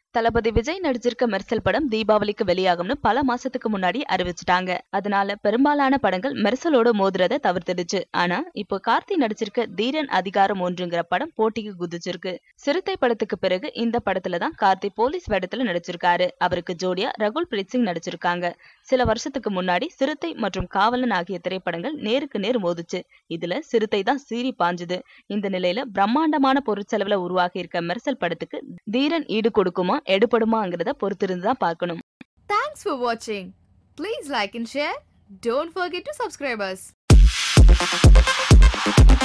தளபதி விஜய் நடிச்சிருக்க மெர்சல் படம் தீபாவளிக்கு வெளியாகும்னு பல மாசத்துக்கு முன்னாடி அறிவிச்சிட்டாங்க அதனால பெரும்பாலான படங்கள் மெர்சலோட மோதுறத தவிர்த்துடுச்சு ஆனா இப்போ கார்த்தி நடிச்சிருக்க தீரன் அதிகாரம் ஒன்றுங்கிற படம் போட்டிக்கு குதிச்சிருக்கு சிறுத்தை படத்துக்கு பிறகு இந்த படத்துல தான் கார்த்தி போலீஸ் வேடத்துல நடிச்சிருக்காரு அவருக்கு ஜோடியா ரகுல் பிரீத் சிங் நடிச்சிருக்காங்க சில வருஷத்துக்கு முன்னாடி சிறுத்தை மற்றும் காவலன் ஆகிய திரைப்படங்கள் நேருக்கு நேர் மோதுச்சு இதுல சிறுத்தை தான் சீறி பாஞ்சுது இந்த நிலையில பிரம்மாண்டமான பொருட்செலவுல உருவாகி இருக்க மெர்சல் படத்துக்கு தீரன் ஈடு கொடுக்குமா எடுபடுமாங்கிறத பொறுத்திருந்து தான் பார்க்கணும் Thanks for watching. Please like and share. Don't forget to subscribe us.